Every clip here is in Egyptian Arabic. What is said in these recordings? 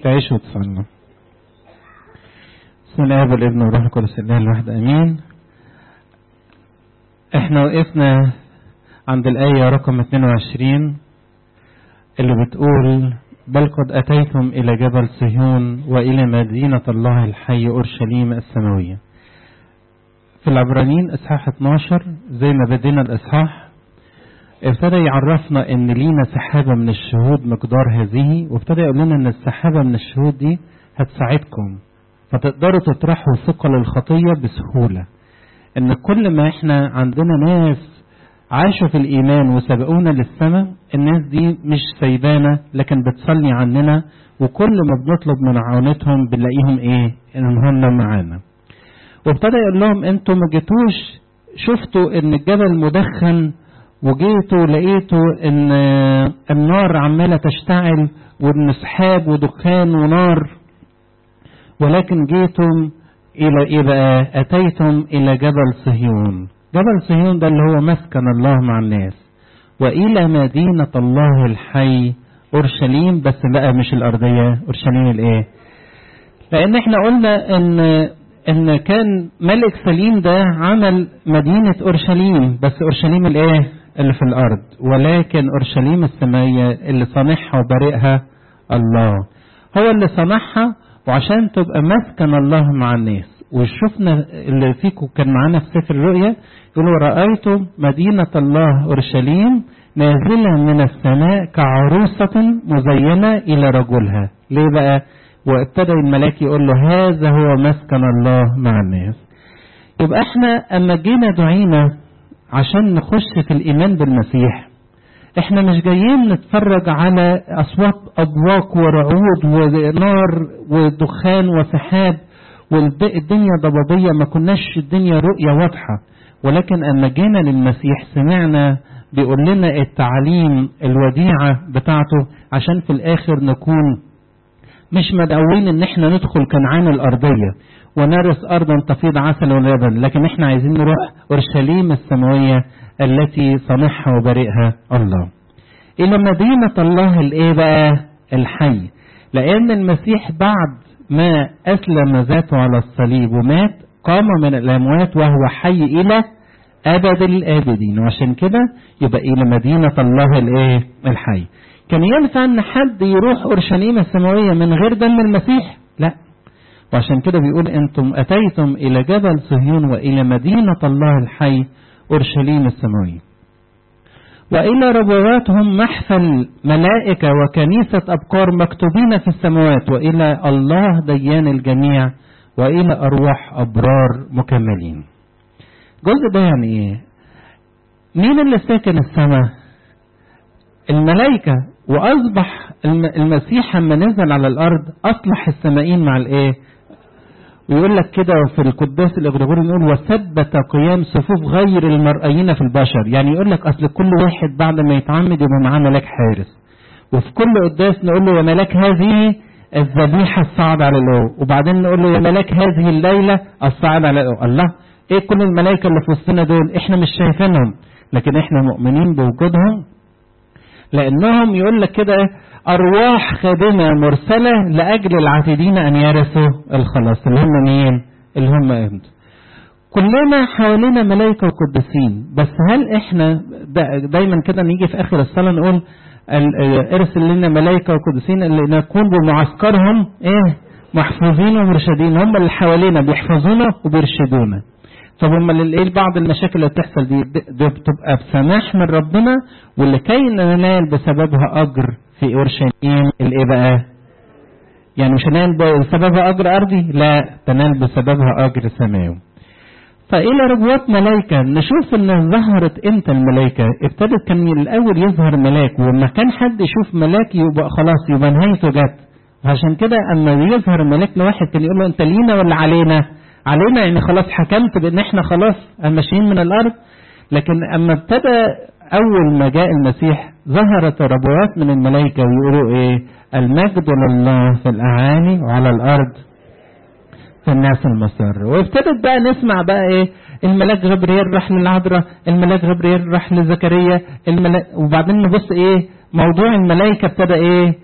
تعيشوا وتصلوا بسم الله والابن والروح القدس الله الواحد امين احنا وقفنا عند الآية رقم 22 اللي بتقول بل قد أتيتم إلى جبل صهيون وإلى مدينة الله الحي أورشليم السماوية في العبرانيين إصحاح 12 زي ما بدينا الإصحاح ابتدى يعرفنا ان لينا سحابة من الشهود مقدار هذه وابتدى يقول لنا ان السحابة من الشهود دي هتساعدكم فتقدروا تطرحوا ثقل الخطية بسهولة ان كل ما احنا عندنا ناس عاشوا في الايمان وسبقونا للسماء الناس دي مش سايبانا لكن بتصلي عننا وكل ما بنطلب من عونتهم بنلاقيهم ايه ان هم معانا وابتدى يقول لهم انتوا ما جيتوش شفتوا ان الجبل مدخن وجيتوا لقيتوا ان النار عماله تشتعل وان سحاب ودخان ونار ولكن جيتم الى ايه بقى اتيتم الى جبل صهيون جبل صهيون ده اللي هو مسكن الله مع الناس والى مدينه الله الحي اورشليم بس بقى مش الارضيه اورشليم الايه لان احنا قلنا ان ان كان ملك سليم ده عمل مدينه اورشليم بس اورشليم الايه اللي في الارض ولكن اورشليم السماويه اللي صانعها وبارئها الله هو اللي صنعها وعشان تبقى مسكن الله مع الناس وشفنا اللي فيكم كان معانا في سفر الرؤيا يقولوا رأيتم مدينة الله أورشليم نازلة من السماء كعروسة مزينة إلى رجلها ليه بقى وابتدى الملاك يقول له هذا هو مسكن الله مع الناس يبقى احنا اما جينا دعينا عشان نخش في الإيمان بالمسيح احنا مش جايين نتفرج على أصوات أبواق ورعود ونار ودخان وسحاب والدنيا ضبابية ما كناش الدنيا رؤية واضحة ولكن أما جينا للمسيح سمعنا بيقول لنا التعليم الوديعة بتاعته عشان في الآخر نكون مش مدعوين ان احنا ندخل كنعان الأرضية ونرث أرضا تفيض عسل ولبن لكن احنا عايزين نروح أورشليم السماوية التي صنعها وبارئها الله إلى مدينة الله الإيه بقى الحي لأن المسيح بعد ما أسلم ذاته على الصليب ومات قام من الأموات وهو حي إلى أبد الآبدين وعشان كده يبقى إلى مدينة الله الإيه الحي كان ينفع أن حد يروح أورشليم السماوية من غير دم المسيح لا وعشان كده بيقول أنتم أتيتم إلى جبل صهيون وإلى مدينة الله الحي أورشليم السماوية وإلى ربواتهم محفل ملائكة وكنيسة أبكار مكتوبين في السماوات وإلى الله ديان الجميع وإلى أرواح أبرار مكملين الجزء ده يعني إيه مين اللي ساكن السماء الملائكة وأصبح المسيح لما نزل على الأرض أصلح السمائين مع الإيه ويقول لك كده في القداس الاغريغوري يقول وثبت قيام صفوف غير المرئيين في البشر يعني يقول لك اصل كل واحد بعد ما يتعمد يبقى معاه ملاك حارس وفي كل قداس نقول له يا ملاك هذه الذبيحة الصعد على الأو وبعدين نقول له يا ملاك هذه الليلة الصعد على الأو الله ايه كل الملائكة اللي في وسطنا دول احنا مش شايفينهم لكن احنا مؤمنين بوجودهم لانهم يقول لك كده أرواح خادمة مرسلة لأجل العاتدين أن يرثوا الخلاص اللي هم مين؟ اللي هم أنت. كلنا حوالينا ملائكة وقدسين بس هل إحنا دايما كده نيجي في آخر الصلاة نقول ارسل لنا ملائكة وقدسين اللي نكون بمعسكرهم إيه؟ محفوظين ومرشدين هم اللي حوالينا بيحفظونا وبيرشدونا. طب امال ايه بعض المشاكل اللي بتحصل دي, دي بتبقى بسماح من ربنا واللي كي ننال بسببها اجر في اورشليم الايه بقى؟ يعني مش هنال بسببها اجر ارضي؟ لا تنال بسببها اجر سماوي. فإلى ربوات ملائكة نشوف إن ظهرت إمتى الملائكة ابتدت كان الأول يظهر ملاك ولما كان حد يشوف ملاك يبقى خلاص يبقى نهايته جت عشان كده أما يظهر ملاك لواحد كان يقول له أنت لينا ولا علينا؟ علينا يعني خلاص حكمت بإن إحنا خلاص ماشيين من الأرض لكن أما ابتدى أول ما جاء المسيح ظهرت ربوات من الملائكة ويقولوا إيه المجد لله في الأعالي وعلى الأرض في الناس المسر وابتدت بقى نسمع بقى إيه الملاك غبريل راح للعذراء الملاك غبريل راح لزكريا الملاك وبعدين نبص إيه موضوع الملائكة ابتدى إيه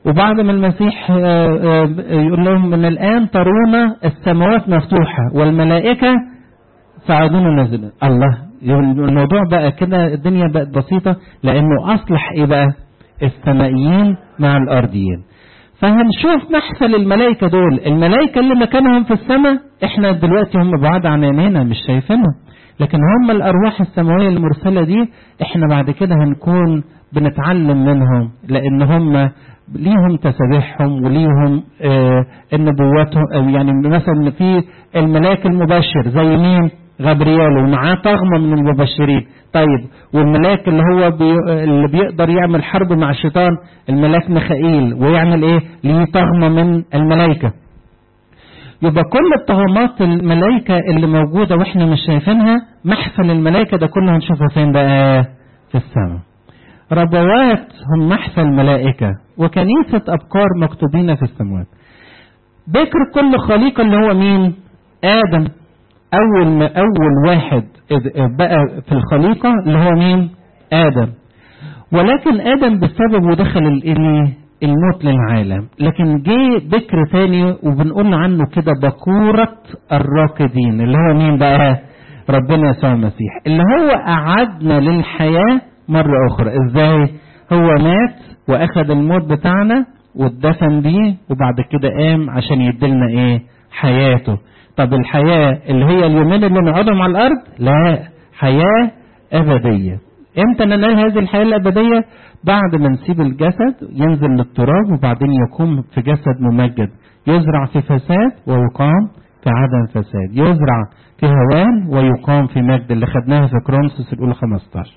وبعد ما المسيح يقول لهم من الآن ترون السماوات مفتوحة والملائكة صاعدون ونازلون الله الموضوع بقى كده الدنيا بقت بسيطة لأنه أصلح إيه بقى السمائيين مع الأرضيين فهنشوف محفل الملائكة دول الملائكة اللي مكانهم في السماء احنا دلوقتي هم بعاد عن عينينا مش شايفينهم لكن هم الأرواح السماوية المرسلة دي احنا بعد كده هنكون بنتعلم منهم لأن هم ليهم تسابيحهم وليهم آه النبواتهم أو يعني مثلا في الملاك المبشر زي مين غبريال ومعاه طغمة من المبشرين طيب والملاك اللي هو بي اللي بيقدر يعمل حرب مع الشيطان الملاك ميخائيل ويعمل ايه ليه طغمة من الملائكة يبقى كل الطغمات الملائكة اللي موجودة واحنا مش شايفينها محفل الملائكة ده كله هنشوفه فين بقى في السماء ربوات هم محفل ملائكة وكنيسة أبكار مكتوبين في السماوات بكر كل خليقة اللي هو مين آدم أول ما أول واحد بقى في الخليقة اللي هو مين آدم ولكن آدم بسببه دخل الموت للعالم لكن جه بكر تاني وبنقول عنه كده بكورة الراكدين اللي هو مين بقى ربنا يسوع المسيح اللي هو أعدنا للحياة مرة أخرى إزاي هو مات وأخذ الموت بتاعنا واتدفن بيه وبعد كده قام عشان يديلنا إيه حياته طب الحياة اللي هي اليومين اللي نقعدهم على الأرض لا حياة أبدية امتى ننال هذه الحياة الأبدية بعد ما نسيب الجسد ينزل للتراب وبعدين يقوم في جسد ممجد يزرع في فساد ويقام في عدم فساد يزرع في هوان ويقام في مجد اللي خدناها في كرونسوس الأولى 15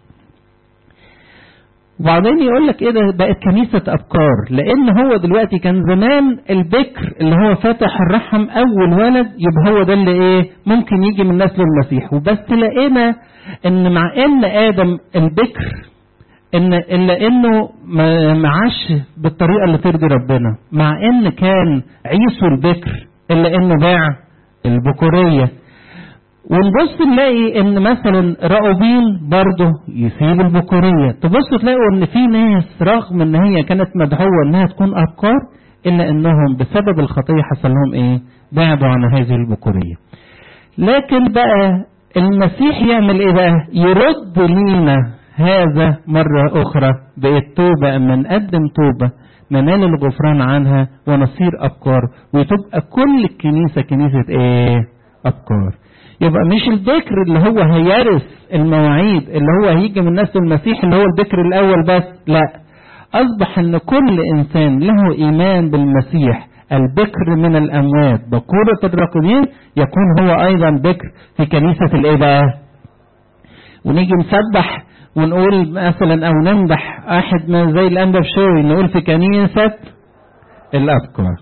وبعدين يقول لك ايه ده بقت كنيسة أبكار لأن هو دلوقتي كان زمان البكر اللي هو فاتح الرحم أول ولد يبقى هو ده اللي ايه ممكن يجي من نسل المسيح وبس لقينا ان مع ان آدم البكر ان الا انه ما عاش بالطريقة اللي ترضي ربنا مع ان كان عيسو البكر الا انه باع البكورية ونبص نلاقي ان مثلا راؤوبين برضه يسيب البكورية تبص تلاقوا ان في ناس رغم ان هي كانت مدعوة انها تكون ابكار الا انهم بسبب الخطية حصل لهم ايه بعدوا عن هذه البكورية لكن بقى المسيح يعمل ايه بقى يرد لينا هذا مرة اخرى بالتوبة اما نقدم توبة ننال الغفران عنها ونصير ابكار وتبقى كل الكنيسة كنيسة ايه ابكار يبقى مش البكر اللي هو هيرث المواعيد اللي هو هيجي من نسل المسيح اللي هو البكر الاول بس لا اصبح ان كل انسان له ايمان بالمسيح البكر من الاموات بكورة الراقدين يكون هو ايضا بكر في كنيسة الايه بقى ونيجي نسبح ونقول مثلا او نمدح احد من زي الانبا بشوي نقول في كنيسة الابكار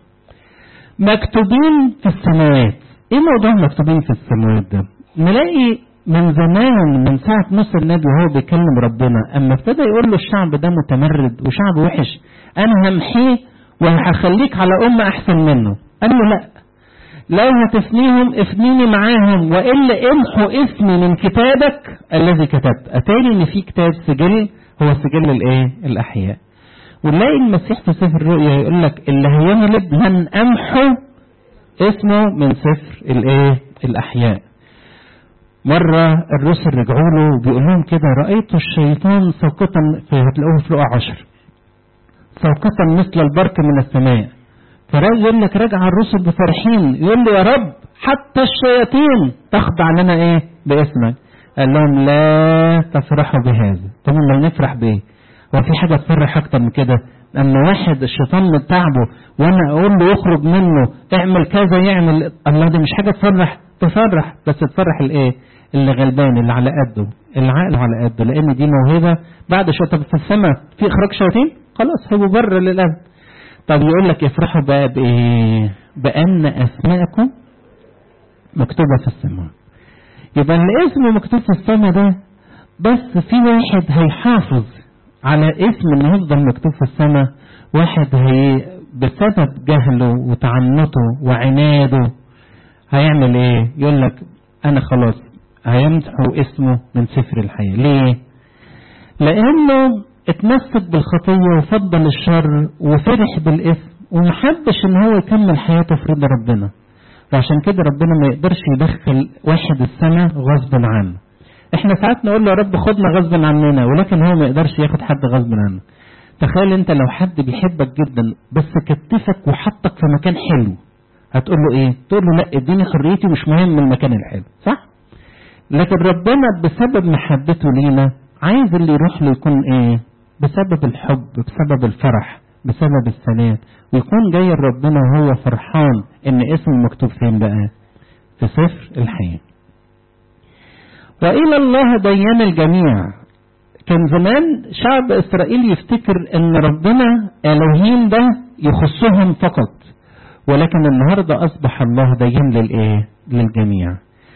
مكتوبين في السماوات ايه موضوع مكتوبين في السماوات ده نلاقي من زمان من ساعة موسى النبي وهو بيكلم ربنا اما ابتدى يقول له الشعب ده متمرد وشعب وحش انا همحيه وهخليك على أمة أحسن منه قال له لا لو هتفنيهم افنيني معاهم وإلا امحوا اسمي من كتابك الذي كتبت أتاني إن في كتاب سجل هو سجل الإيه الأحياء ونلاقي المسيح في سفر الرؤيا يقول لك اللي هيغلب لن أمحو اسمه من سفر الإيه الأحياء مرة الرسل رجعوا له وبيقول لهم كده رأيت الشيطان ساقطا في هتلاقوه في لقا عشر ساقطا مثل البرق من السماء فراجل يقول لك رجع الرسل بفرحين يقول له يا رب حتى الشياطين تخضع لنا ايه باسمك قال لهم لا تفرحوا بهذا طب ما نفرح بايه هو في حاجه تفرح اكتر من كده اما واحد الشيطان من تعبه وانا اقول له يخرج منه اعمل كذا يعمل الله دي مش حاجه تفرح تفرح بس تفرح الايه اللي غلبان اللي على قده اللي عقله على قده لان دي موهبه بعد شويه طب في السماء في اخراج شياطين خلاص هو بر للابد طب يقول لك افرحوا بقى بايه بان اسماءكم مكتوبه في السماء يبقى اللي اسمه مكتوب في السماء ده بس في واحد هيحافظ على اسم انه يفضل مكتوب في السماء واحد هي بسبب جهله وتعنته وعناده هيعمل ايه يقول لك انا خلاص هيمسحوا اسمه من سفر الحياة ليه لانه اتمسك بالخطية وفضل الشر وفرح بالإثم ومحبش ان هو يكمل حياته في رضا ربنا وعشان كده ربنا ما يقدرش يدخل واحد السماء غصب عنه احنا ساعات نقول له يا رب خدنا غصب عننا ولكن هو ما يقدرش ياخد حد غصب عنه تخيل انت لو حد بيحبك جدا بس كتفك وحطك في مكان حلو هتقول له ايه تقول له لا اديني حريتي مش مهم المكان الحلو صح لكن ربنا بسبب محبته لينا عايز اللي يروح له يكون ايه بسبب الحب بسبب الفرح بسبب السلام ويكون جاي ربنا وهو فرحان ان اسمه مكتوب فين بقى في سفر الحياة وإلى الله ديان الجميع كان زمان شعب إسرائيل يفتكر ان ربنا إلهيم ده يخصهم فقط ولكن النهاردة أصبح الله ديان للإيه للجميع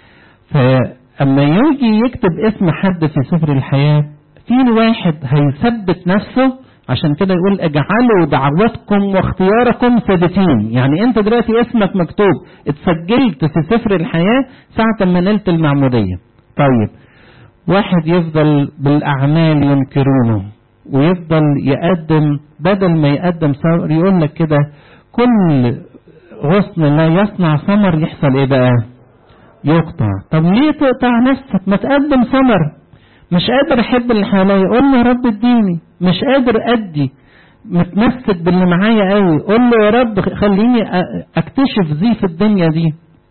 فأما يجي يكتب اسم حد في سفر الحياة في واحد هيثبت نفسه عشان كده يقول اجعلوا دعوتكم واختياركم ثابتين يعني انت دلوقتي اسمك مكتوب اتسجلت في سفر الحياة ساعة ما نلت المعمودية طيب واحد يفضل بالاعمال ينكرونه ويفضل يقدم بدل ما يقدم ثمر يقول لك كده كل غصن لا يصنع ثمر يحصل ايه بقى يقطع طب ليه تقطع نفسك ما تقدم ثمر مش قادر احب اللي حواليا قول له يا رب اديني مش قادر ادي متمسك باللي معايا قوي قول له يا رب خليني اكتشف زيف الدنيا دي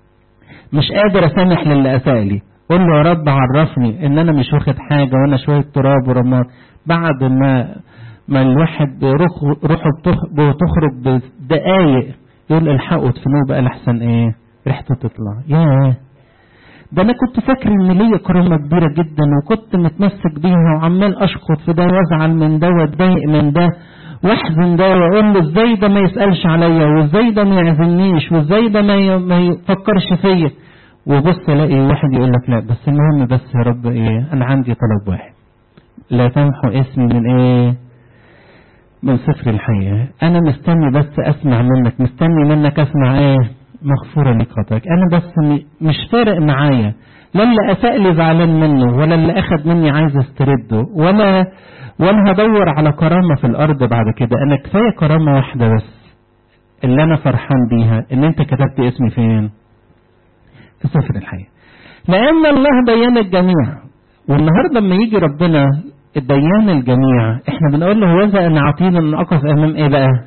مش قادر اسامح للي اساء لي قول له يا رب عرفني ان انا مش واخد حاجه وانا شويه تراب ورماد بعد ما ما الواحد روح روحه بتخرج بدقايق يقول الحقوا ادفنوه بقى لحسن ايه ريحته تطلع ياه ده انا كنت فاكر ان ليا كرامه كبيره جدا وكنت متمسك بيها وعمال اشخط في ده وازعل من ده واتضايق من ده واحزن ده واقول له ازاي ده ما يسالش عليا وازاي ده ما يعزمنيش وازاي ده ما ما يفكرش فيا وبص الاقي واحد يقول لك لا بس المهم بس يا رب ايه انا عندي طلب واحد لا تمحو اسمي من ايه من سفر الحياه انا مستني بس اسمع منك مستني منك اسمع ايه مغفورة لك خطاك أنا بس مش فارق معايا لا اللي أساء لي زعلان منه ولا اللي أخد مني عايز استرده ولا ولا هدور على كرامة في الأرض بعد كده أنا كفاية كرامة واحدة بس اللي أنا فرحان بيها إن أنت كتبت اسمي فين؟ في سفر الحياة لأن الله بيان الجميع والنهاردة لما يجي ربنا الديان الجميع احنا بنقول له هوذا ان اعطينا ان اقف امام ايه بقى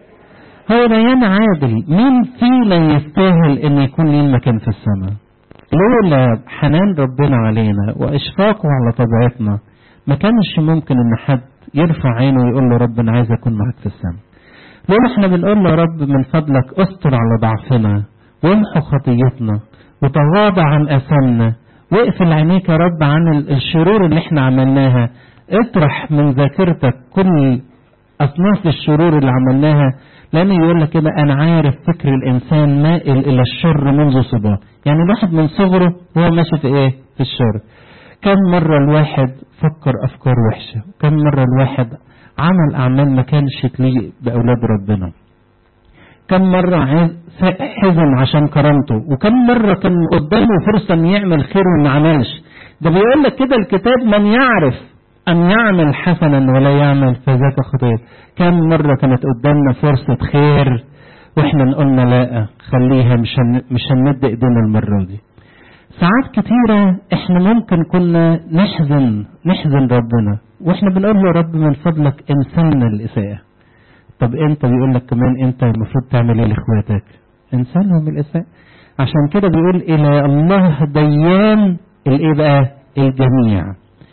هو ديان عادل مين فينا يستاهل ان يكون ليه مكان في السماء لولا حنان ربنا علينا واشفاقه على طبيعتنا ما كانش ممكن ان حد يرفع عينه ويقول له رب انا عايز اكون معاك في السماء لولا احنا بنقول له يا رب من فضلك استر على ضعفنا وامحو خطيتنا وتغاضى عن اثامنا واقفل عينيك يا رب عن الشرور اللي احنا عملناها اطرح من ذاكرتك كل اصناف الشرور اللي عملناها لأن يقول لك كده أنا عارف فكر الإنسان مائل إلى الشر منذ صباه يعني الواحد من صغره هو ماشي في إيه في الشر كم مرة الواحد فكر أفكار وحشة كم مرة الواحد عمل أعمال ما كانش تليق بأولاد ربنا كم مرة حزن عشان كرامته وكم مرة كان قدامه فرصة أن يعمل خير وما عملش ده بيقول لك كده الكتاب من يعرف أن يعمل حسنا ولا يعمل فذاك خطير كم مرة كانت قدامنا فرصة خير واحنا قلنا لا خليها مش هن... مش هنمد ايدينا المرة دي ساعات كتيرة احنا ممكن كنا نحزن نحزن ربنا واحنا بنقول له يا رب من فضلك انسلنا الاساءة طب انت بيقول لك كمان انت المفروض تعمل ايه لاخواتك انسانهم الاساءة عشان كده بيقول الى الله ديان الايه بقى الجميع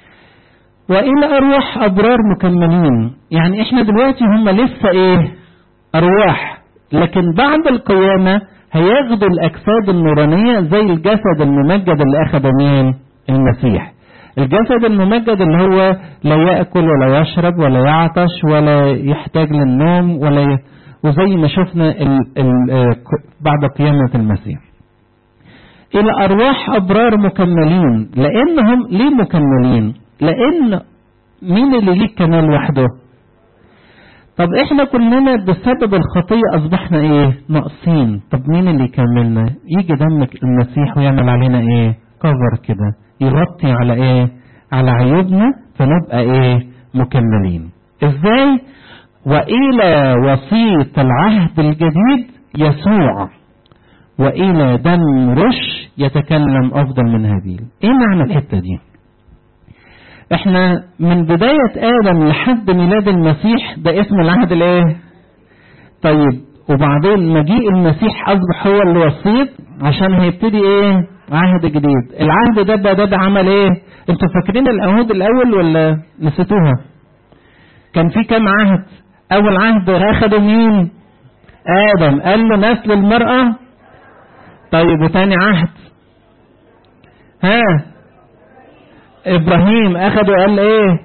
والى ارواح ابرار مكملين يعني احنا دلوقتي هم لسه ايه ارواح لكن بعد القيامة هياخدوا الاجساد النورانية زي الجسد الممجد اللي اخذ مين المسيح الجسد الممجد اللي هو لا يأكل ولا يشرب ولا يعطش ولا يحتاج للنوم ولا ي... وزي ما شفنا ال... ال... بعد قيامة المسيح إلى أرواح أبرار مكملين لأنهم ليه مكملين لأن مين اللي ليه كمال وحده طب احنا كلنا بسبب الخطية اصبحنا ايه ناقصين طب مين اللي يكملنا يجي دمك المسيح ويعمل علينا ايه كفر كده يغطي على ايه على عيوبنا فنبقى ايه مكملين ازاي والى وسيط العهد الجديد يسوع والى دم رش يتكلم افضل من هابيل ايه معنى الحته دي احنا من بداية ادم لحد ميلاد المسيح ده اسم العهد الايه طيب وبعدين مجيء المسيح اصبح هو الوسيط عشان هيبتدي ايه عهد جديد العهد ده بقى ده, ده عمل ايه انتوا فاكرين العهود الاول ولا نسيتوها كان في كام عهد اول عهد اخده مين ادم قال له نسل المرأة طيب وتاني عهد ها ابراهيم اخده قال ايه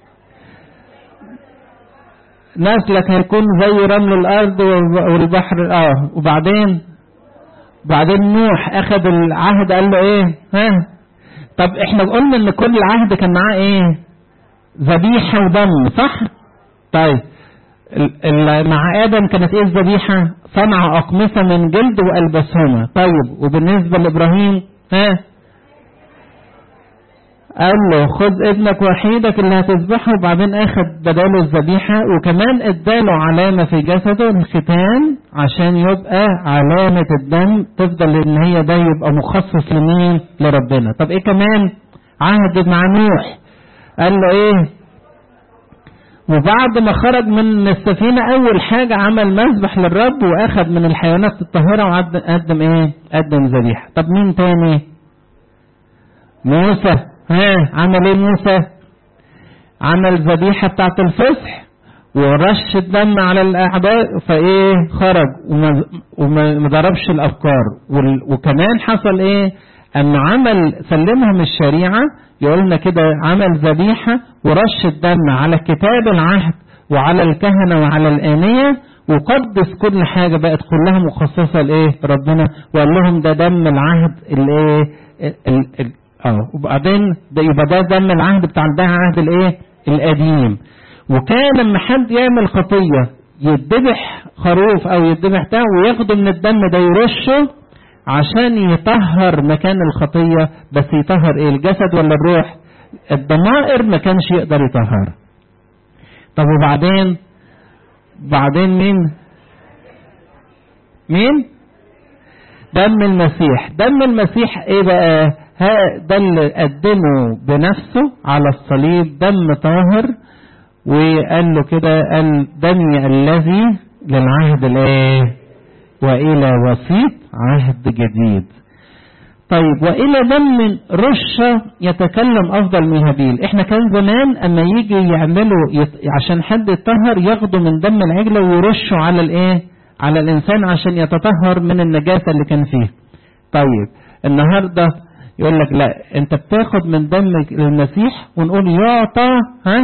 نسلك هيكون زي رمل الارض والبحر اه وبعدين بعدين نوح اخذ العهد قال له ايه ها طب احنا قلنا ان كل عهد كان معاه ايه ذبيحة ودم صح طيب مع ادم كانت ايه الذبيحة صنع اقمصة من جلد والبسهما طيب وبالنسبة لابراهيم ها قال له خذ ابنك وحيدك اللي هتذبحه وبعدين اخد بداله الذبيحة وكمان اداله علامة في جسده الختان عشان يبقى علامة الدم تفضل ان هي ده يبقى مخصص لمين لربنا طب ايه كمان عهد مع نوح قال له ايه وبعد ما خرج من السفينة أول حاجة عمل مذبح للرب وأخذ من الحيوانات الطاهرة وقدم إيه؟ قدم ذبيحة. طب مين تاني؟ موسى ها عمل إيه موسى؟ عمل ذبيحة بتاعت الفصح ورش الدم على الأعداء فإيه؟ خرج وما, وما ضربش الأفكار وكمان حصل إيه؟ أما عمل سلمهم الشريعة يقولنا كده عمل ذبيحة ورش الدم على كتاب العهد وعلى الكهنة وعلى الآنية وقدس كل حاجة بقت كلها مخصصة لإيه ربنا وقال لهم ده دم العهد الإيه اه وبعدين ده يبقى ده دم العهد بتاع ده عهد الإيه القديم وكان لما حد يعمل خطية يذبح خروف أو يذبح ده وياخده من الدم ده يرشه عشان يطهر مكان الخطية بس يطهر ايه الجسد ولا الروح الضمائر ما كانش يقدر يطهر طب وبعدين بعدين مين مين دم المسيح دم المسيح ايه بقى ها ده اللي قدمه بنفسه على الصليب دم طاهر وقال له كده قال دمي الذي للعهد الايه والى وسيط عهد جديد طيب والى دم رشه يتكلم افضل من هابيل احنا كان زمان اما يجي يعملوا يت... عشان حد يطهر ياخدوا من دم العجله ويرشوا على الايه على الانسان عشان يتطهر من النجاسه اللي كان فيه طيب النهارده يقول لك لا انت بتاخد من دم المسيح ونقول يعطى ها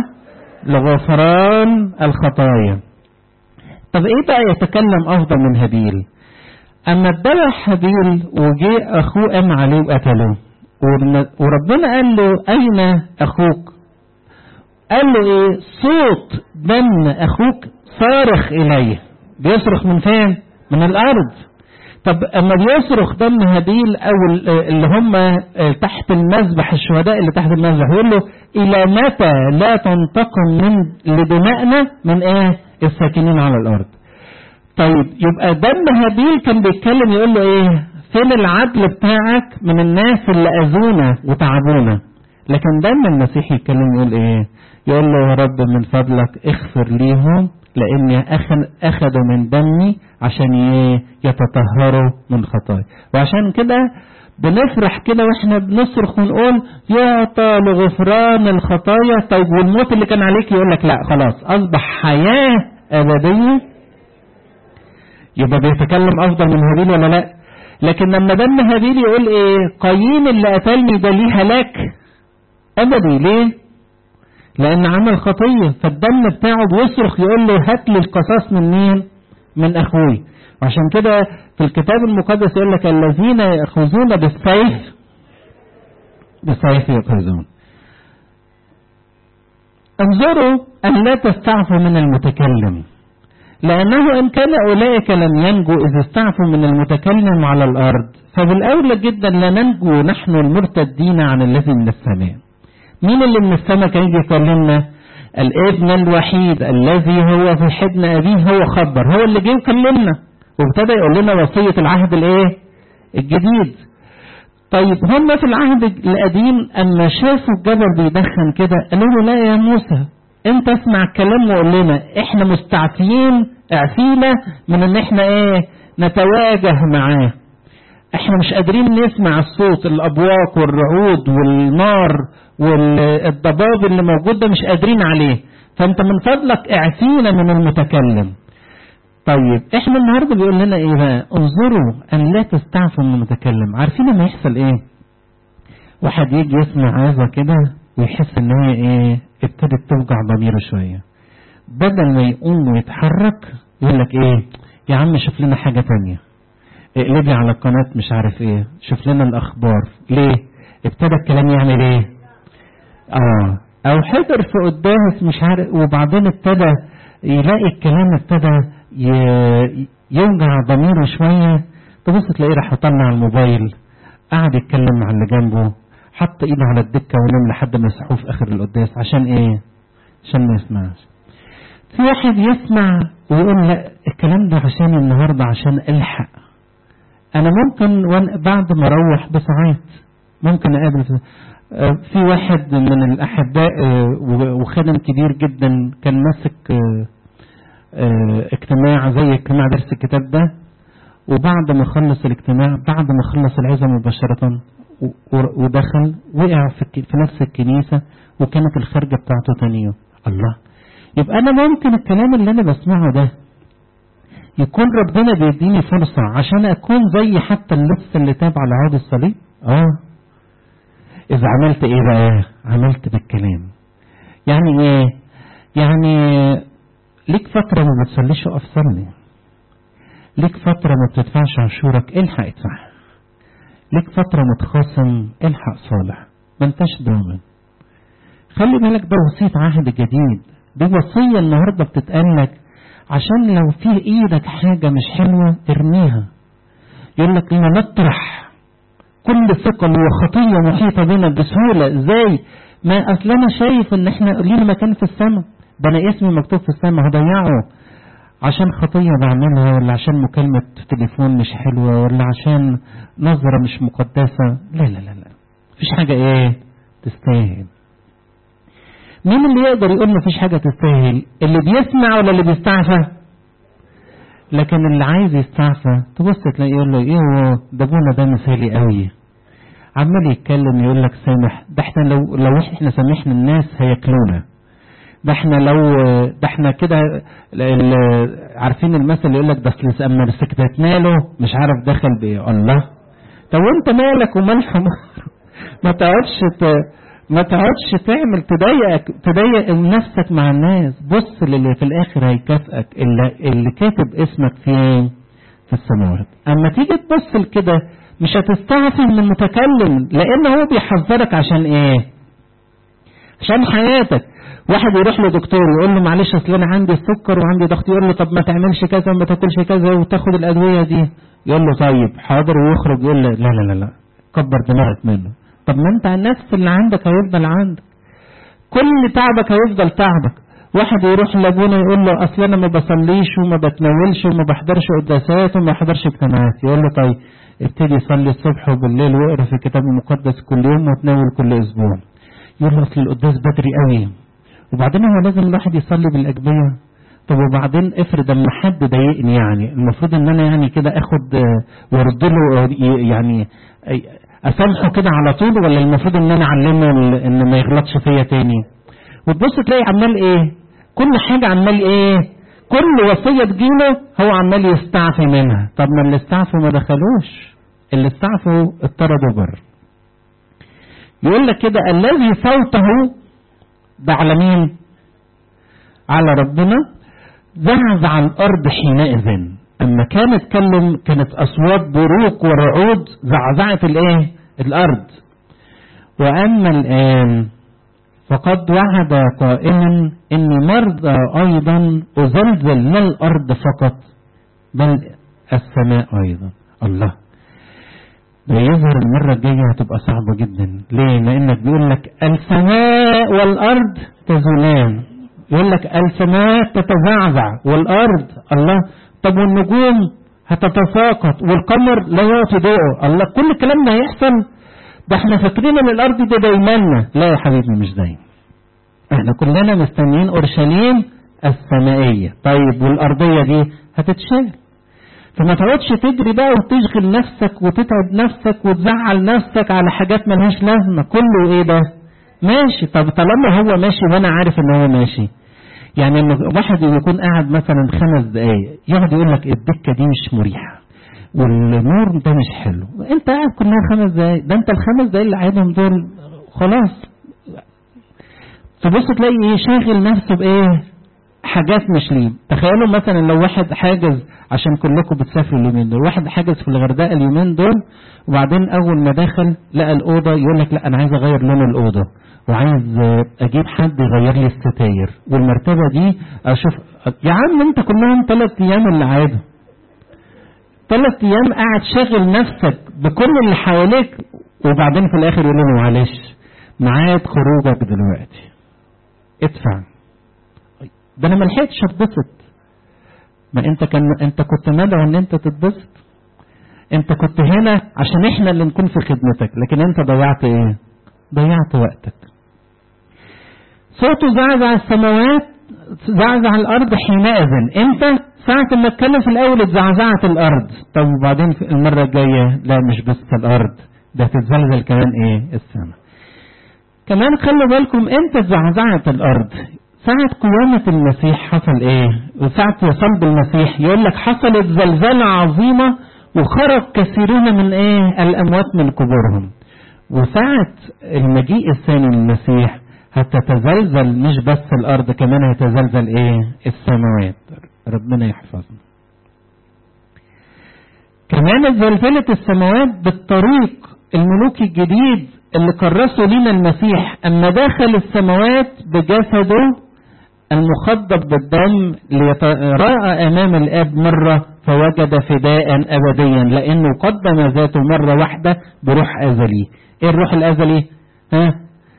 لغفران الخطايا طب ايه بقى يتكلم افضل من هابيل اما اتذبح هابيل وجه اخوه قام عليه وقتله وربنا قال له اين اخوك قال له ايه صوت دم اخوك صارخ اليه بيصرخ من فين من الارض طب اما بيصرخ دم هابيل او اللي هم تحت المذبح الشهداء اللي تحت المذبح يقول له الى متى لا تنتقم من لدمائنا من ايه الساكنين على الارض طيب يبقى دم هابيل كان بيتكلم يقول له ايه فين العدل بتاعك من الناس اللي اذونا وتعبونا لكن دم المسيح يتكلم يقول ايه يقول له يا رب من فضلك اغفر ليهم لاني اخذوا من دمي عشان يتطهروا من خطايا وعشان كده بنفرح كده واحنا بنصرخ ونقول يعطى لغفران الخطايا طيب والموت اللي كان عليك يقول لك لا خلاص اصبح حياه ابديه يبقى بيتكلم افضل من هابيل ولا لا لكن لما دم هابيل يقول ايه قايين اللي قتلني ده ليه هلاك ابدي ليه لان عمل خطيه فالدم بتاعه بيصرخ يقول له هات لي القصاص من مين من اخوي وعشان كده في الكتاب المقدس يقول لك الذين ياخذون بالسيف بالسيف يأخذون انظروا ان لا تستعفوا من المتكلم لأنه إن كان أولئك لم ينجوا إذا استعفوا من المتكلم على الأرض فبالأولى جدا لا ننجو نحن المرتدين عن الذي من السماء مين اللي من السماء كان يجي يكلمنا الابن الوحيد الذي هو في حضن ابيه هو خبر هو اللي جه وكلمنا وابتدى يقول لنا وصيه العهد الايه الجديد طيب هم في العهد القديم اما شافوا الجبل بيدخن كده قالوا له لا يا موسى انت اسمع الكلام وقول لنا احنا مستعفيين اعفينا من ان احنا ايه نتواجه معاه احنا مش قادرين نسمع الصوت الابواق والرعود والنار والضباب اللي موجود ده مش قادرين عليه فانت من فضلك اعفينا من المتكلم طيب احنا النهارده بيقول لنا ايه بقى انظروا ان لا تستعفوا من المتكلم عارفين لما يحصل ايه واحد يجي يسمع عظه كده ويحس ان هي ايه ابتدت توجع ضميره شويه بدل ما يقوم ويتحرك يقول لك ايه يا عم شوف لنا حاجه تانية اقلبي على القناة مش عارف ايه شوف لنا الاخبار ليه ابتدى الكلام يعمل ايه اه او حضر في قداس مش عارف وبعدين ابتدى يلاقي الكلام ابتدى يوجع ضميره شوية تبص تلاقيه راح يطلع الموبايل قعد يتكلم مع اللي جنبه حط ايده على الدكة ونام لحد ما يصحوه في اخر القداس عشان ايه عشان ما يسمعش في واحد يسمع ويقول لا الكلام ده عشان النهارده عشان الحق انا ممكن بعد ما اروح بساعات ممكن اقابل في واحد من الاحباء وخادم كبير جدا كان ماسك اجتماع زي اجتماع درس الكتاب ده وبعد ما خلص الاجتماع بعد ما خلص العظه مباشره ودخل وقع في نفس الكنيسه وكانت الخارجه بتاعته تاني يوم الله يبقى انا ممكن الكلام اللي انا بسمعه ده يكون ربنا بيديني فرصة عشان أكون زي حتى اللص اللي تاب على عود الصليب آه إذا عملت إيه بقى عملت بالكلام يعني إيه يعني ليك فترة ما بتصليش وقف صلي ليك فترة ما بتدفعش عشورك الحق ادفع ليك فترة متخاصم الحق صالح ما انتش ضامن خلي بالك ده وصية عهد جديد دي وصية النهاردة بتتقال لك عشان لو في ايدك حاجة مش حلوة ارميها يقول لك لما نطرح كل ثقل وخطية محيطة بنا بسهولة ازاي ما اصل انا شايف ان احنا لينا مكان في السماء ده انا اسمي مكتوب في السماء هضيعه عشان خطية بعملها ولا عشان مكالمة تليفون مش حلوة ولا عشان نظرة مش مقدسة لا لا لا لا مفيش حاجة ايه تستاهل مين اللي يقدر يقول مفيش حاجة تستاهل اللي بيسمع ولا اللي بيستعفى لكن اللي عايز يستعفى تبص تلاقي يقول له ايه هو ده ابونا ده مثالي قوي عمال يتكلم يقول لك سامح ده احنا لو لو احنا سامحنا الناس هياكلونا ده احنا لو ده احنا كده عارفين المثل اللي يقول لك ده اصل اما سكتتنا له مش عارف دخل بايه الله طب وانت مالك ومال حمار ما تقعدش ما تقعدش تعمل تضايقك تضايق نفسك مع الناس بص للي في الاخر هيكافئك اللي, اللي كاتب اسمك في في السماوات اما تيجي تبص كده مش هتستعفي من المتكلم لان هو بيحذرك عشان ايه عشان حياتك واحد يروح لدكتور يقول له معلش اصل انا عندي السكر وعندي ضغط يقول له طب ما تعملش كذا وما تاكلش كذا وتاخد الادويه دي يقول له طيب حاضر ويخرج يقول له لا لا لا لا كبر دماغك منه طب ما انت نفس اللي عندك هيفضل عندك كل تعبك هيفضل تعبك واحد يروح لابونا يقول له اصل انا ما بصليش وما بتناولش وما بحضرش قداسات وما بحضرش اجتماعات يقول له طيب ابتدي صلي الصبح وبالليل واقرا في الكتاب المقدس كل يوم وتناول كل اسبوع يقول له اصل القداس بدري قوي وبعدين هو لازم الواحد يصلي بالاجبيه طب وبعدين افرض اما حد ضايقني يعني المفروض ان انا يعني كده اخد وارد له يعني اسامحه كده على طول ولا المفروض ان انا اعلمه ان ما يغلطش فيا تاني وتبص تلاقي عمال ايه كل حاجه عمال ايه كل وصيه تجيله هو عمال يستعفي منها طب ما اللي استعفوا ما دخلوش اللي استعفوا اطردوا بره يقول لك كده الذي صوته ده على مين على ربنا زعزع الارض حينئذ اما كان اتكلم كانت اصوات بروق ورعود زعزعت الايه الارض واما الان فقد وعد قائلا اني مرضى ايضا ازلزل لا الارض فقط بل السماء ايضا الله ده يظهر المرة الجاية هتبقى صعبة جدا ليه لانك بيقول لك السماء والارض تزولان يقول لك السماوات تتزعزع والارض الله طب والنجوم هتتساقط والقمر لا يعطي ضوءه الله كل الكلام ده هيحصل ده احنا فاكرين ان الارض دي دايمانا لا يا حبيبي مش دايما احنا كلنا مستنيين اورشليم السمائيه طيب والارضيه دي هتتشال فما تقعدش تجري بقى وتشغل نفسك وتتعب نفسك وتزعل نفسك على حاجات ملهاش لازمه كله ايه ده ماشي طب طالما هو ماشي وانا عارف ان هو ماشي يعني لما واحد يكون قاعد مثلا خمس دقايق يقعد يقول لك الدكه دي مش مريحه والنور ده مش حلو انت قاعد كلها خمس دقايق ده انت الخمس دقايق اللي قاعدهم دول خلاص تبص تلاقي ايه شاغل نفسه بايه حاجات مش ليه تخيلوا مثلا لو واحد حاجز عشان كلكم بتسافروا اليومين دول واحد حاجز في الغردقه اليومين دول وبعدين اول ما دخل لقى الاوضه يقول لك لا انا عايز اغير لون الاوضه وعايز اجيب حد يغير لي الستاير والمرتبه دي اشوف يا عم انت كلهم ثلاث ايام اللي عايزه ثلاث ايام قاعد شاغل نفسك بكل اللي حواليك وبعدين في الاخر يقول له معلش ميعاد خروجك دلوقتي ادفع ده انا ما لحقتش اتبسط ما انت كان انت كنت مدعو ان انت تتبسط انت كنت هنا عشان احنا اللي نكون في خدمتك لكن انت ضيعت ايه ضيعت وقتك صوته زعزع السماوات زعزع الارض حينئذ انت ساعة ما اتكلم في الاول اتزعزعت الارض طب وبعدين في المرة الجاية لا مش بس الارض ده تتزلزل كمان ايه السماء كمان خلوا بالكم امتى اتزعزعت الارض ساعة قيامة المسيح حصل ايه وساعة صلب المسيح يقول لك حصلت زلزلة عظيمة وخرج كثيرون من ايه الاموات من قبورهم وساعة المجيء الثاني للمسيح هتتزلزل مش بس الارض كمان هيتزلزل ايه السماوات ربنا يحفظنا كمان زلزلة السماوات بالطريق الملوكي الجديد اللي كرسه لنا المسيح اما دخل السماوات بجسده المخضب بالدم ليتراءى امام الاب مره فوجد فداء ابديا لانه قدم ذاته مره واحده بروح ازلي ايه الروح الازلي ها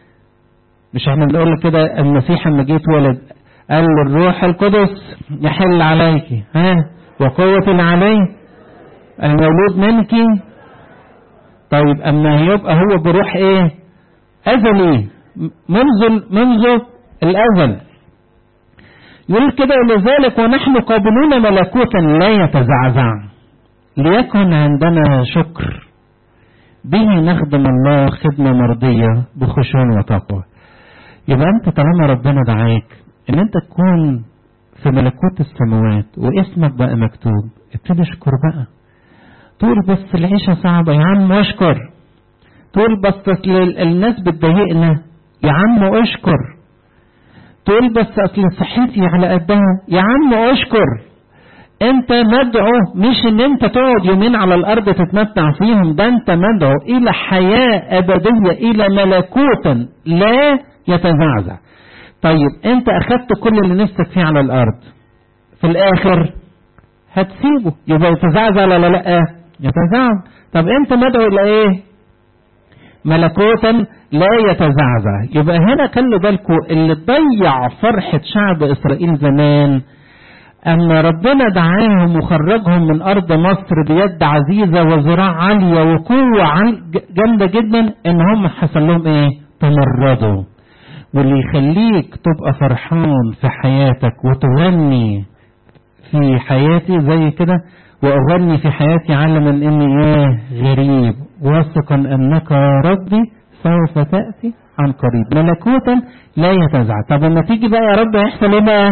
مش احنا بنقول كده المسيح لما جه اتولد قال له الروح القدس يحل عليك ها وقوة علي المولود منك طيب اما يبقى هو بروح ايه ازلي منذ منذ الازل يقول كده لذلك ونحن قابلون ملكوتا لا يتزعزع ليكن عندنا شكر به نخدم الله خدمة مرضية بخشوع وتقوى يبقى انت طالما ربنا دعاك ان انت تكون في ملكوت السماوات واسمك بقى مكتوب ابتدي اشكر بقى تقول بس العيشة صعبة يا عم اشكر تقول بس اصل الناس بتضايقنا يا عم اشكر تقول بس اصل صحتي على قدها يا عم اشكر انت مدعو مش ان انت تقعد يومين على الارض تتمتع فيهم ده انت مدعو الى حياة ابدية الى ملكوتا لا يتزعزع طيب انت اخدت كل اللي نفسك فيه على الارض في الاخر هتسيبه يبقى يتزعزع ولا لا يتزعزع طب انت مدعو الى ايه ملكوتا لا يتزعزع يبقى هنا خلوا بالكم اللي ضيع فرحة شعب اسرائيل زمان أما ربنا دعاهم وخرجهم من أرض مصر بيد عزيزة وذراع عالية وقوة جامدة جدا إن هم حصل لهم إيه؟ تمردوا واللي يخليك تبقى فرحان في حياتك وتغني في حياتي زي كده وأغني في حياتي علما إني إيه غريب واثقا أنك ربي سوف تأتي عن قريب ملكوتا لا يتزع طب لما تيجي بقى يا رب هيحصل إيه بقى؟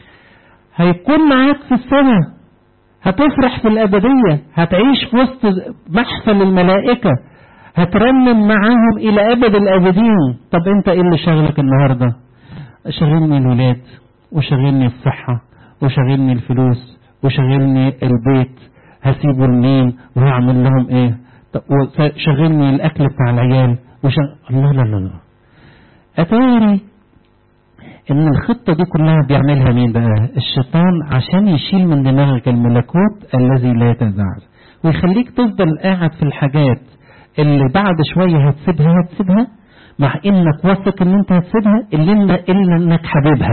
هيكون معاك في السماء هتفرح في الأبدية هتعيش في وسط محفل الملائكة هترنم معاهم إلى أبد الأبدين طب أنت إيه اللي شغلك النهاردة شغلني الولاد وشغلني الصحة وشغلني الفلوس وشغلني البيت هسيبه لمين وهعمل لهم ايه طب وشغلني الاكل بتاع العيال وشغل... الله لا لا لا اتاري ان الخطة دي كلها بيعملها مين بقى الشيطان عشان يشيل من دماغك الملكوت الذي لا يتزعزع ويخليك تفضل قاعد في الحاجات اللي بعد شوية هتسيبها هتسيبها مع انك واثق ان انت هتسيبها اللي, اللي انك حبيبها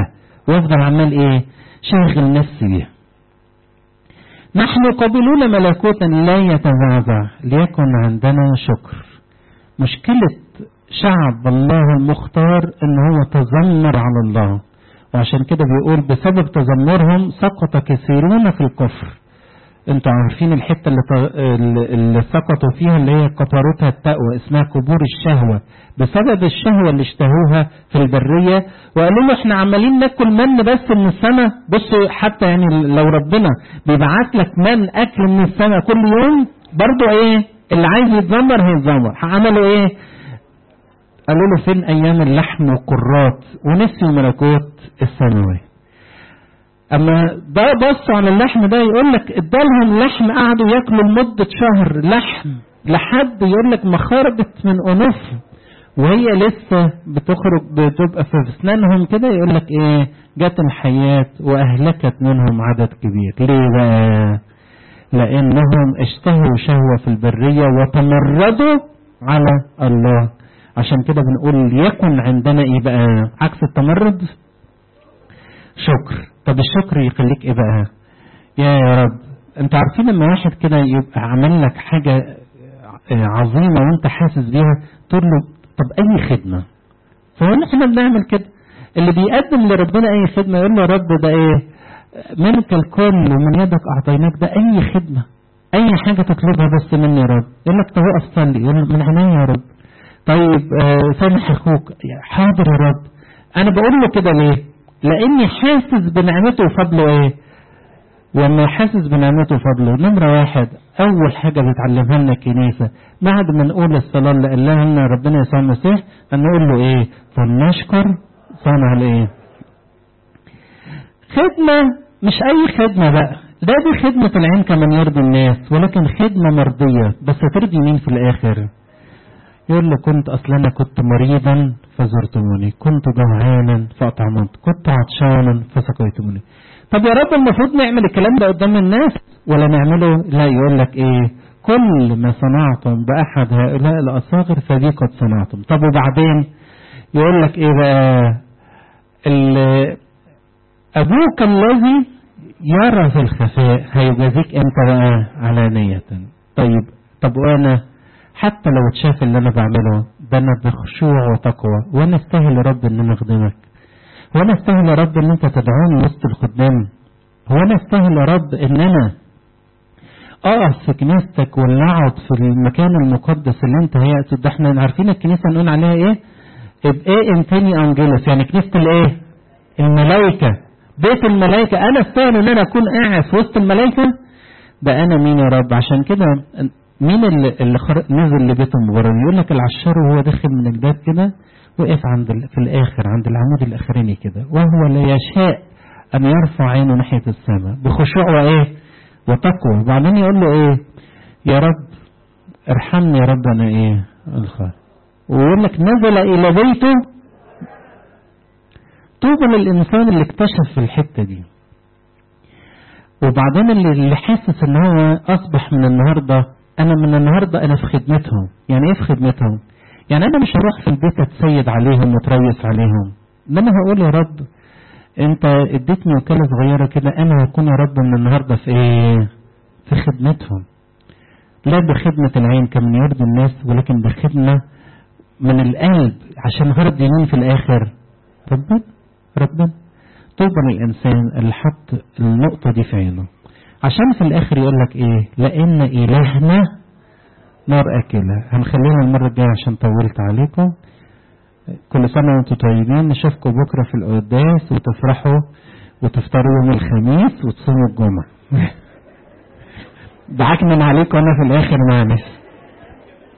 وافضل عمال ايه شاغل نفسي بيها نحن قابلون ملكوتا لا يتزعزع ليكن عندنا شكر مشكلة شعب الله المختار ان هو تذمر على الله وعشان كده بيقول بسبب تذمرهم سقط كثيرون في الكفر انتوا عارفين الحتة اللي, ط... اللي سقطوا فيها اللي هي قطرتها التقوى اسمها قبور الشهوة بسبب الشهوة اللي اشتهوها في البرية وقالوا له احنا عمالين ناكل من بس من السماء بصوا حتى يعني لو ربنا بيبعت لك من اكل من السماء كل يوم برضو ايه اللي عايز يتذمر هيتذمر عملوا ايه قالوا له فين ايام اللحم والقرات ونسيوا ملكوت السماوات اما ده بصوا على اللحم ده يقول لك ادالهم لحم قعدوا ياكلوا لمده شهر لحم لحد يقول لك ما خرجت من انوفهم وهي لسه بتخرج بتبقى في اسنانهم كده يقول لك ايه جت الحياه واهلكت منهم عدد كبير ليه بقى لانهم اشتهوا شهوه في البريه وتمردوا على الله عشان كده بنقول يكن عندنا ايه بقى عكس التمرد شكر طب الشكر يخليك ايه بقى يا رب انت عارفين لما واحد كده يبقى عمل لك حاجة عظيمة وانت حاسس بيها تقول له طب اي خدمة فهو احنا بنعمل كده اللي بيقدم لربنا اي خدمة يقول له يا رب ده ايه منك الكل ومن يدك اعطيناك ده اي خدمة اي حاجة تطلبها بس مني يا رب يقول لك طب اقف صلي يقول له من عينيا يا رب طيب آه سامح اخوك حاضر يا رب انا بقول له كده ليه لاني حاسس بنعمته وفضله ايه وما حاسس بنعمته وفضله نمرة واحد اول حاجة بتعلمها لنا الكنيسة بعد ما نقول الصلاة اللي قال لنا ربنا يسوع المسيح نقول له ايه فلنشكر صانع الايه خدمة مش اي خدمة بقى ده دي خدمة العين كمن يرضي الناس ولكن خدمة مرضية بس ترضي مين في الاخر يقول له كنت اصلا انا كنت مريضا فزرتموني كنت جوعانا فاطعمت كنت عطشانا فسقيتموني طب يا رب المفروض نعمل الكلام ده قدام الناس ولا نعمله لا يقول لك ايه كل ما صنعتم باحد هؤلاء الاصاغر فبي قد صنعتم طب وبعدين يقول لك ايه بقى ابوك الذي يرى في الخفاء هيجازيك امتى بقى علانية طيب طب وانا حتى لو اتشاف اللي انا بعمله ده انا بخشوع وتقوى وانا استاهل يا رب ان انا اخدمك وانا استاهل يا رب ان انت تدعوني وسط الخدام هو انا استاهل يا رب ان انا اقف في كنيستك ولا اقعد في المكان المقدس اللي انت هيأته ده احنا عارفين الكنيسه نقول عليها ايه؟ بايه انتني انجلس يعني كنيسه الايه؟ الملائكه بيت الملائكه انا استاهل ان انا اكون قاعد في وسط الملائكه ده انا مين يا رب عشان كده مين اللي, اللي خرج نزل لبيت المبارك يقول لك العشار وهو داخل من الباب كده وقف عند في الاخر عند العمود الاخراني كده وهو لا يشاء ان يرفع عينه ناحيه السماء بخشوع وايه وتقوى وبعدين يقول له ايه يا رب ارحمني يا رب انا ايه الخير ويقول لك نزل الى بيته طوبى للانسان اللي اكتشف في الحته دي وبعدين اللي, اللي حاسس ان هو اصبح من النهارده انا من النهارده انا في خدمتهم يعني ايه في خدمتهم يعني انا مش هروح في البيت اتسيد عليهم وتريس عليهم ده انا هقول يا رب انت اديتني وكاله صغيره كده انا هكون يا رب من النهارده في ايه في خدمتهم لا بخدمة العين كمن يرضي الناس ولكن بخدمة من القلب عشان هرضي مين في الآخر ربنا ربنا طوبى للإنسان اللي حط النقطة دي في عينه عشان في الآخر يقول لك إيه لأن إلهنا نار أكلة هنخلينا المرة الجاية عشان طولت عليكم كل سنة وانتم طيبين نشوفكم بكرة في القداس وتفرحوا وتفطروا يوم الخميس وتصوموا الجمعة دعكنا عليكم وانا في الاخر معلش